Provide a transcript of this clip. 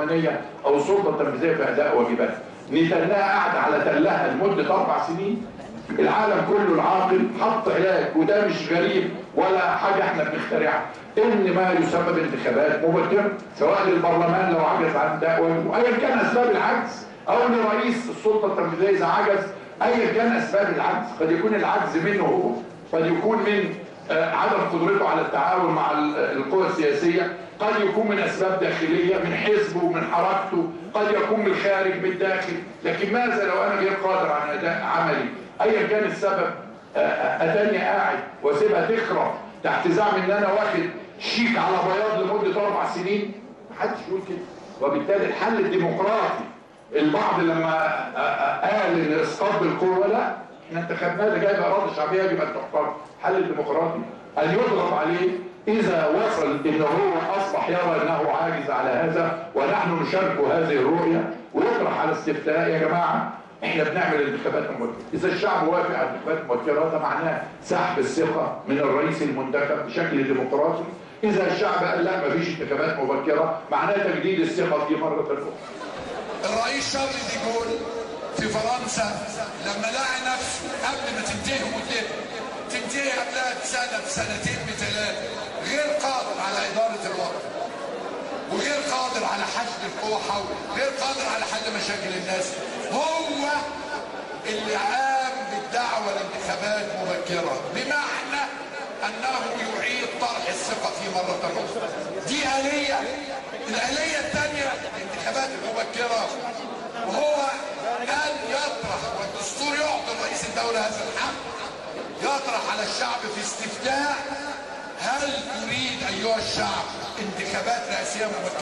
البرلمانيه او السلطه التنفيذيه في اداء واجباتها نتنها قاعده على تلها لمده اربع سنين العالم كله العاقل حط علاج وده مش غريب ولا حاجه احنا بنخترعها ان ما يسمى بانتخابات مبكره سواء للبرلمان لو عجز عن اداء واجبه ايا كان اسباب العجز او لرئيس السلطه التنفيذيه اذا عجز ايا كان اسباب العجز قد يكون العجز منه هو قد يكون من عدم قدرته على التعاون مع القوى السياسيه قد يكون من اسباب داخليه من حزبه من حركته قد يكون من الخارج من الداخل لكن ماذا لو انا غير قادر على اداء عملي ايا كان السبب اتاني قاعد واسيبها تخرب تحت زعم ان انا واخد شيك على بياض لمده اربع سنين محدش يقول كده وبالتالي الحل الديمقراطي البعض لما قال ان اسقاط بالقوه لا احنا انتخبناه ده جايب اراده شعبيه يجب ان تحترم الحل الديمقراطي ان يضغط عليه اذا وصل ان هو اصبح يرى انه عاجز على هذا ونحن نشارك هذه الرؤيه ويطرح على استفتاء يا جماعه احنا بنعمل انتخابات مبكره اذا الشعب وافق على انتخابات مبكره ده معناه سحب الثقه من الرئيس المنتخب بشكل ديمقراطي اذا الشعب قال لا مفيش انتخابات مبكره معناه تجديد الثقه دي مره اخرى الرئيس شارل دي جول في فرنسا لما لقى نفسه قبل ما تنتهي مدته تنتهي قبلها بسنه بسنتين بثلاثه غير قادر على اداره الوطن وغير قادر على حشد القوى حوله غير قادر على حل مشاكل الناس هو اللي قام بالدعوه لانتخابات مبكره بمعنى انه يعيد طرح الثقه في مره اخرى دي اليه الاليه الثانيه الانتخابات المبكره وهو ان يطرح والدستور يعطي رئيس الدوله هذا الحق يطرح على الشعب في استفتاء هل تريد ايها الشعب انتخابات رئاسيه مبكره